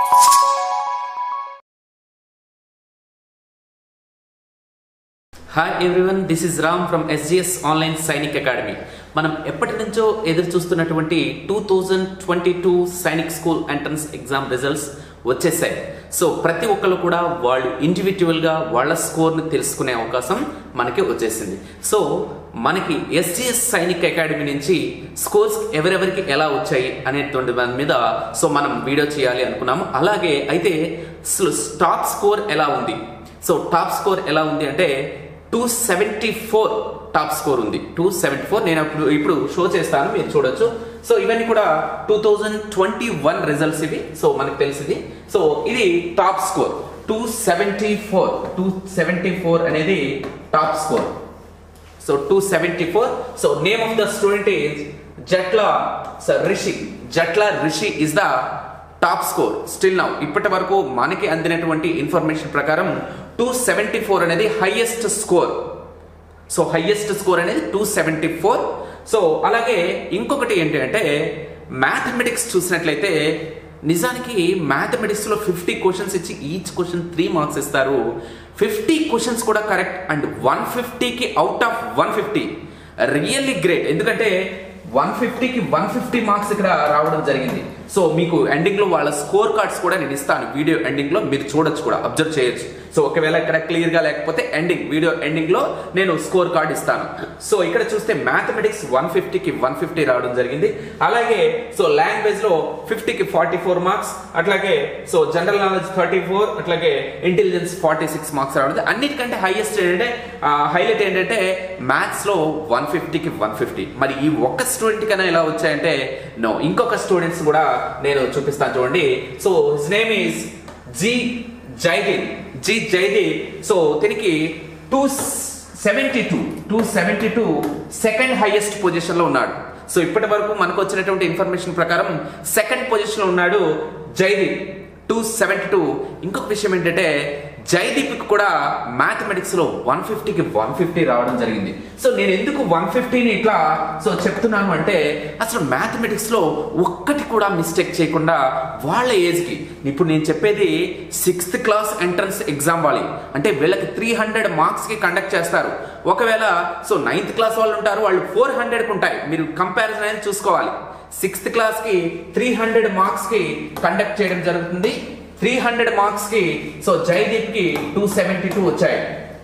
hi everyone this is Ram from SGS online Sainik academy మనం ఎప్పటి నుంచో ఎదురు చూస్తున్నటువంటి two thousand twenty two Sainik school entrance exam results వచ్చేసాయి సో ప్రతి ఒక్కరు కూడా వాళ్ళు ఇండివిజువల్గా వాళ్ళ స్కోర్ని తెలుసుకునే అవకాశం మనకి వచ్చేసింది సో మనకి ఎస్జిఎస్ సైనిక్ అకాడమీ నుంచి స్కోర్స్ ఎవరెవరికి ఎలా వచ్చాయి అనేటువంటి దాని మీద సో మనం వీడియో చేయాలి అనుకున్నాము అలాగే అయితే టాప్ స్కోర్ ఎలా ఉంది సో టాప్ స్కోర్ ఎలా ఉంది అంటే two seventy four top score ఉంది టూ సెవెంటీ ఫోర్ నేను ఇప్పుడు ఇప్పుడు షో చేస్తాను మీరు చూడొచ్చు సో ఇవన్నీ కూడా two thousand twenty one results ఇవి సో మనకు తెలిసింది సో ఇది top score two seventy four two seventy four అనేది top score so two seventy four so name of the student is Jatla సార్ Rishi Jatla Rishi is the top score still now ఇప్పటి వరకు మనకి అందినటువంటి ఇన్ఫర్మేషన్ ప్రకారం టూ సెవెంటీ ఫోర్ అనేది highest score so highest score అనేది two seventy four so అలాగే ఇంకొకటి ఏంటి అంటే మ్యాథమెటిక్స్ చూసినట్లయితే నిజానికి మ్యాథమెటిక్స్లో ఫిఫ్టీ క్వశ్చన్స్ ఇచ్చి ఈచ్ క్వశ్చన్ త్రీ మార్క్స్ ఇస్తారు ఫిఫ్టీ క్వశ్చన్స్ కూడా కరెక్ట్ అండ్ వన్ ఫిఫ్టీకి out of one fifty really great ఎందుకంటే వన్ ఫిఫ్టీకి వన్ ఫిఫ్టీ మార్క్స్ ఇక్కడ రావడం జరిగింది సో మీకు ఎండింగ్ లో వాళ్ళ స్కోర్ కార్డ్స్ కూడా నేను ఇస్తాను వీడియో ఎండింగ్ లో మీరు చూడొచ్చు కూడా అబ్జర్వ్ చేయొచ్చు సో ఒకవేళ ఇక్కడ క్లియర్ గా లేకపోతే ఎండింగ్ వీడియో ఎండింగ్ లో నేను స్కోర్ కార్డ్ ఇస్తాను సో ఇక్కడ చూస్తే మ్యాథమెటిక్స్ వన్ ఫిఫ్టీకి వన్ ఫిఫ్టీ రావడం జరిగింది అలాగే సో లాంగ్వేజ్ లో ఫిఫ్టీకి ఫార్టీ ఫోర్ మార్క్స్ అట్లాగే so general knowledge thirty four అట్లాగే ఇంటెలిజెన్స్ ఫార్టీ సిక్స్ మార్క్స్ రావడం అన్నిటికంటే హైయెస్ట్ ఏంటంటే హైలైట్ ఏంటంటే మ్యాథ్స్ లో వన్ ఫిఫ్టీకి వన్ ఫిఫ్టీ మరి ఈ ఒక్క స్టూడెంట్ కన్నా ఎలా వచ్చాయంటే నో ఇంకొక స్టూడెంట్స్ కూడా నేను చూపిస్తాను చూడండి so his name is G Jaideep G Jaideep so దీనికి two seventy two two seventy two second highest position లో ఉన్నాడు సో ఇప్పటి వరకు మనకు వచ్చినటువంటి ఇన్ఫర్మేషన్ ప్రకారం సెకండ్ పొజిషన్ లో ఉన్నాడు జైదీప్ టూ సెవెంటీ టూ ఇంకొక విషయం ఏంటంటే జైదీప్ కూడా మ్యాథమెటిక్స్ లో వన్ ఫిఫ్టీకి వన్ ఫిఫ్టీ రావడం జరిగింది సో నేను ఎందుకు వన్ ఫిఫ్టీని ఇట్లా సో చెప్తున్నాను అంటే అసలు మ్యాథమెటిక్స్ లో ఒక్కటి కూడా మిస్టేక్ చేయకుండా వాళ్ళ ఏజ్ కి ఇప్పుడు నేను చెప్పేది సిక్స్త్ క్లాస్ ఎంట్రన్స్ ఎగ్జామ్ వాళ్ళు అంటే వీళ్ళకి త్రీ హండ్రెడ్ మార్క్స్ కి కండక్ట్ చేస్తారు ఒకవేళ సో నైన్త్ క్లాస్ వాళ్ళు ఉంటారు వాళ్ళు ఫోర్ హండ్రెడ్కి ఉంటాయి మీరు కంపారిజన్ అనేది చూసుకోవాలి సిక్స్త్ క్లాస్ కి త్రీ హండ్రెడ్ మార్క్స్ కి కండక్ట్ చేయడం జరుగుతుంది త్రీ హండ్రెడ్ మార్క్స్ కి సో జైదీప్ కి two seventy two okay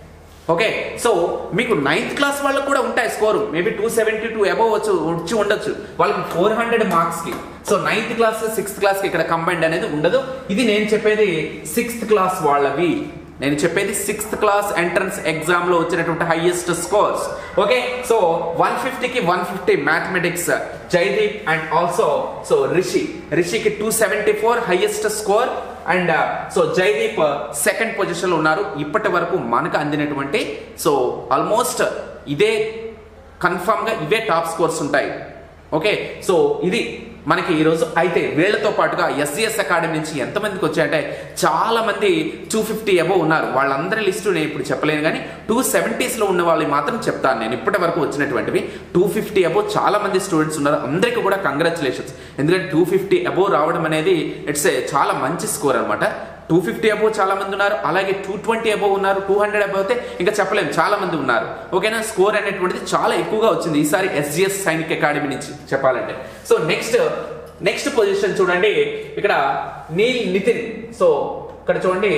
okay సో మీకు నైన్త్ క్లాస్ వాళ్ళకు కూడా ఉంటాయి score maybe two seventy two above వచ్చు వచ్చి ఉండొచ్చు వాళ్ళకి ఫోర్ హండ్రెడ్ మార్క్స్ కి so ninth class sixth class కి ఇక్కడ కంబైండ్ అనేది ఉండదు ఇది నేను చెప్పేది సిక్స్త్ క్లాస్ వాళ్ళవి నేను చెప్పేది సిక్స్త్ క్లాస్ ఎంట్రన్స్ ఎగ్జామ్ లో వచ్చినటువంటి highest scores okay so one ఫిఫ్టీకి one fifty mathematics Jaideep and also so Rishi రిషికి two seventy four highest score and so Jaideep second position లో ఉన్నారు ఇప్పటి వరకు మనకు అందినటువంటి సో ఆల్మోస్ట్ ఇదే కన్ఫామ్ గా ఇవే టాప్ స్కోర్స్ ఉంటాయి ఓకే సో ఇది మనకి ఈరోజు అయితే వీళ్ళతో పాటుగా ఎస్జిఎస్ అకాడమీ నుంచి ఎంతమందికి వచ్చాయంటే చాలా మంది టూ ఫిఫ్టీ అబో ఉన్నారు వాళ్ళందరి లిస్టు నేను ఇప్పుడు చెప్పలేను కానీ టూ సెవెంటీస్లో ఉన్న వాళ్ళు మాత్రం చెప్తాను నేను ఇప్పటి వరకు వచ్చినటువంటివి టూ ఫిఫ్టీ అబో చాలా మంది స్టూడెంట్స్ ఉన్నారు అందరికీ కూడా కంగ్రాచులేషన్స్ ఎందుకంటే టూ ఫిఫ్టీ అబో రావడం అనేది ఇట్స్ ఏ చాలా మంచి స్కోర్ అనమాట టూ ఫిఫ్టీ అబోవ్ చాలా మంది ఉన్నారు అలాగే టూ ట్వంటీ అబోవ్ ఉన్నారు టూ హండ్రెడ్ అబోవ్ అయితే ఇంకా చెప్పలేము చాలా మంది ఉన్నారు ఓకేనా స్కోర్ అనేటువంటిది చాలా ఎక్కువగా వచ్చింది ఈసారి ఎస్జిఎస్ సైనిక్ అకాడమీ నుంచి చెప్పాలంటే సో నెక్స్ట్ నెక్స్ట్ పొజిషన్ చూడండి ఇక్కడ నీల్ నితిన్ సో ఇక్కడ చూడండి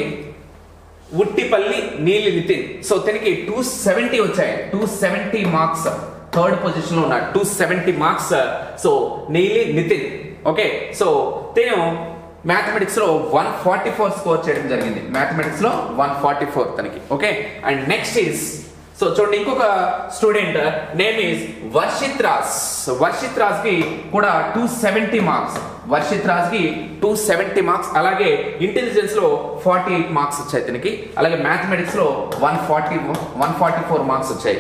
ఉట్టిపల్లి నీలి నితిన్ సో తనకి టూ సెవెంటీ వచ్చాయి two seventy marks third position లో ఉన్నాడు two seventy marks so Neeli Nitin okay so తను మ్యాథమెటిక్స్ లో వన్ ఫార్టీ ఫోర్ స్కోర్ చేయడం జరిగింది మ్యాథమెటిక్స్ లో వన్ ఫార్టీ ఫోర్ తనకి okay and next is so చూడండి ఇంకొక student name is Varshith Raj Varshith Raj కి కూడా two seventy marks Varshith Raj కి టూ సెవెంటీ మార్క్స్ అలాగే ఇంటెలిజెన్స్ లో ఫార్టీ ఎయిట్ మార్క్స్ వచ్చాయి తనకి అలాగే మ్యాథమెటిక్స్ లో one forty one forty four marks వచ్చాయి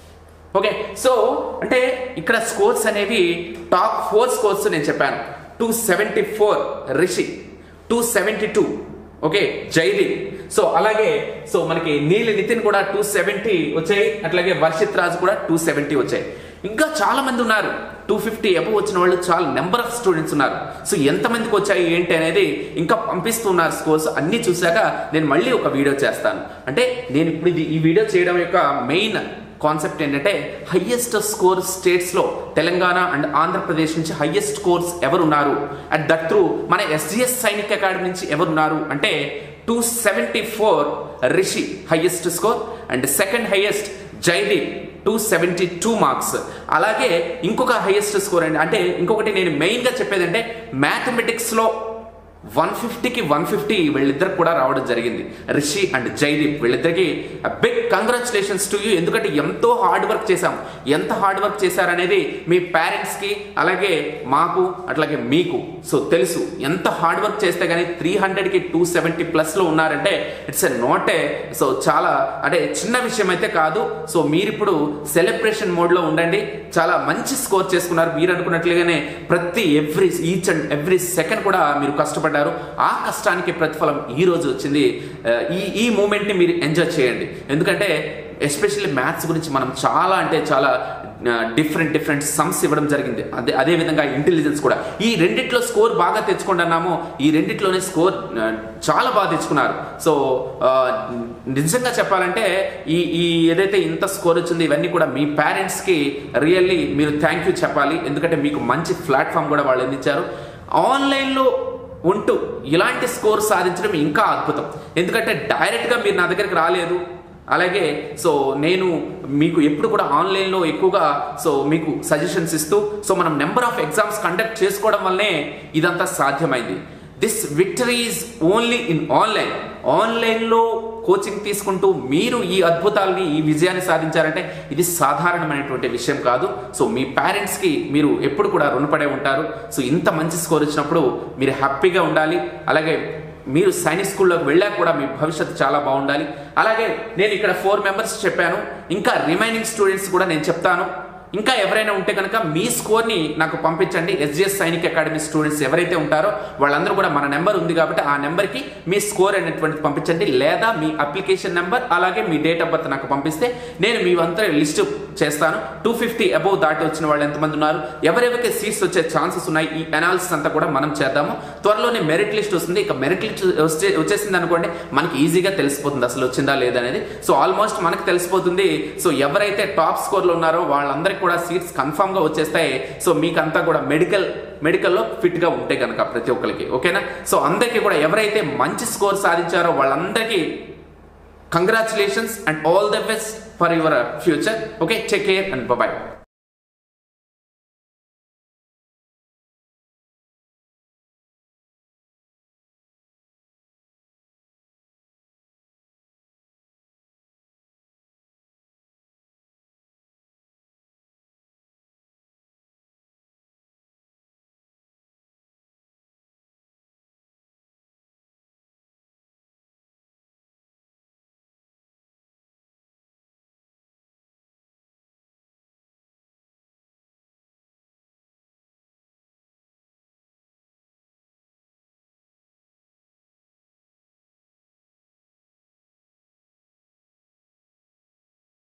ఓకే సో అంటే ఇక్కడ స్కోర్స్ అనేవి టాప్ ఫోర్ స్కోర్స్ నేను చెప్పాను two seventy four Rishi two seventy two okay Jaideep so అలాగే సో మనకి నీలి నితిన్ కూడా టూ సెవెంటీ వచ్చాయి అట్లాగే వర్షిత్ రాజ్ కూడా టూ సెవెంటీ వచ్చాయి ఇంకా చాలా మంది ఉన్నారు టూ ఫిఫ్టీ అబవ్ వచ్చిన వాళ్ళు చాలా నెంబర్ ఆఫ్ స్టూడెంట్స్ ఉన్నారు సో ఎంతమందికి వచ్చాయి ఏంటి అనేది ఇంకా పంపిస్తున్నారు స్కోర్స్ అన్ని చూశాక నేను మళ్ళీ ఒక వీడియో చేస్తాను అంటే నేను ఇప్పుడు ఇది ఈ వీడియో చేయడం యొక్క మెయిన్ కాన్సెప్ట్ ఏంటంటే హయ్యెస్ట్ స్కోర్ స్టేట్స్లో తెలంగాణ అండ్ ఆంధ్రప్రదేశ్ నుంచి హయ్యెస్ట్ స్కోర్స్ ఎవరున్నారు అండ్ దట్ త్రూ మన ఎస్జిఎస్ సైనిక్ అకాడమీ నుంచి ఎవరున్నారు అంటే two seventy four Rishi highest score and second highest Jaideep two seventy two marks అలాగే ఇంకొక హైయెస్ట్ స్కోర్ అండి అంటే ఇంకొకటి నేను మెయిన్గా చెప్పేది అంటే మ్యాథమెటిక్స్లో వన్ ఫిఫ్టీకి వన్ ఫిఫ్టీ వీళ్ళిద్దరికి కూడా రావడం జరిగింది రిషి అండ్ జైదీప్ వీళ్ళిద్దరికి బిగ్ కంగ్రాచులేషన్స్ టు యూ ఎందుకంటే ఎంతో హార్డ్ వర్క్ చేశాం ఎంత హార్డ్ వర్క్ చేశారనేది మీ పేరెంట్స్కి అలాగే మాకు అట్లాగే మీకు సో తెలుసు ఎంత హార్డ్ వర్క్ చేస్తే కానీ త్రీ హండ్రెడ్కి టూ సెవెంటీ ప్లస్లో ఉన్నారంటే it's a not a so చాలా అంటే చిన్న విషయం అయితే కాదు సో మీరు ఇప్పుడు సెలబ్రేషన్ మోడ్లో ఉండండి చాలా మంచి స్కోర్ చేసుకున్నారు మీరు అనుకున్నట్లుగానే ప్రతి every each and every second కూడా మీరు కష్టపడ్డారు ఆ కష్టానికి ప్రతిఫలం ఈ రోజు వచ్చింది ఆ, ఈ ఈ మూమెంట్ని మీరు ఎంజాయ్ చేయండి ఎందుకంటే ఎస్పెషల్లీ మ్యాథ్స్ గురించి మనం చాలా అంటే చాలా డిఫరెంట్ డిఫరెంట్ సమ్స్ ఇవ్వడం జరిగింది అదే అదే విధంగా ఇంటెలిజెన్స్ కూడా ఈ రెండిట్లో స్కోర్ బాగా తెచ్చుకోండి అన్నాము ఈ రెండిట్లోనే స్కోర్ ఆ, చాలా బాగా తెచ్చుకున్నారు సో ఆ, నిజంగా చెప్పాలంటే ఈ ఈ ఏదైతే ఇంత స్కోర్ వచ్చిందో ఇవన్నీ కూడా మీ పేరెంట్స్కి రియల్లీ మీరు థ్యాంక్ యూ చెప్పాలి ఎందుకంటే మీకు మంచి ప్లాట్ఫామ్ కూడా వాళ్ళు అందించారు ఆన్లైన్లో ఉంటూ ఇలాంటి స్కోర్ సాధించడం ఇంకా అద్భుతం ఎందుకంటే డైరెక్ట్గా మీరు నా దగ్గరికి రాలేదు అలాగే సో నేను మీకు ఎప్పుడు కూడా ఆన్లైన్లో ఎక్కువగా సో మీకు సజెషన్స్ ఇస్తూ సో మనం నెంబర్ ఆఫ్ ఎగ్జామ్స్ కండక్ట్ చేసుకోవడం వల్లనే ఇదంతా సాధ్యమైంది this victory is only in online ఆన్లైన్లో కోచింగ్ తీసుకుంటూ మీరు ఈ అద్భుతాలని ఈ విజయాన్ని సాధించారంటే ఇది సాధారణమైనటువంటి విషయం కాదు సో మీ పేరెంట్స్కి మీరు ఎప్పుడు కూడా రుణపడే ఉంటారు సో ఇంత మంచి స్కోర్ వచ్చినప్పుడు మీరు హ్యాపీగా ఉండాలి అలాగే మీరు సైనిక్ స్కూల్లోకి వెళ్ళాక కూడా మీ భవిష్యత్తు చాలా బాగుండాలి అలాగే నేను ఇక్కడ ఫోర్ మెంబర్స్ చెప్పాను ఇంకా రిమైనింగ్ స్టూడెంట్స్ కూడా నేను చెప్తాను ఇంకా ఎవరైనా ఉంటే కనుక మీ స్కోర్ని నాకు పంపించండి ఎస్జిఎస్ సైనిక్ అకాడమీ స్టూడెంట్స్ ఎవరైతే ఉంటారో వాళ్ళందరూ కూడా మన నెంబర్ ఉంది కాబట్టి ఆ నెంబర్కి మీ స్కోర్ అనేటువంటిది పంపించండి లేదా మీ అప్లికేషన్ నెంబర్ అలాగే మీ డేట్ ఆఫ్ బర్త్ నాకు పంపిస్తే నేను మీ అంతా లిస్ట్ చేస్తాను టూ ఫిఫ్టీ అబౌవ్ దాటి వచ్చిన వాళ్ళు ఎంతమంది ఉన్నారు ఎవరెవరికి సీట్స్ వచ్చే ఛాన్సెస్ ఉన్నాయి ఈ అనాలిసిస్ అంతా కూడా మనం చేద్దాము త్వరలోనే మెరిట్ లిస్ట్ వస్తుంది ఇక మెరిట్ లిస్ట్ వచ్చే వచ్చేసింది అనుకోండి మనకి ఈజీగా తెలిసిపోతుంది అసలు వచ్చిందా లేదా అనేది సో ఆల్మోస్ట్ మనకు తెలిసిపోతుంది సో ఎవరైతే టాప్ స్కోర్లో ఉన్నారో వాళ్ళందరికీ కూడా సీట్స్ కన్ఫామ్గా వచ్చేస్తాయి సో మీకంతా కూడా మెడికల్ మెడికల్లో ఫిట్గా ఉంటే కనుక ప్రతి ఒక్కరికి ఓకేనా సో అందరికీ కూడా ఎవరైతే మంచి స్కోర్ సాధించారో వాళ్ళందరికీ congratulations and all the best for your future okay take care and bye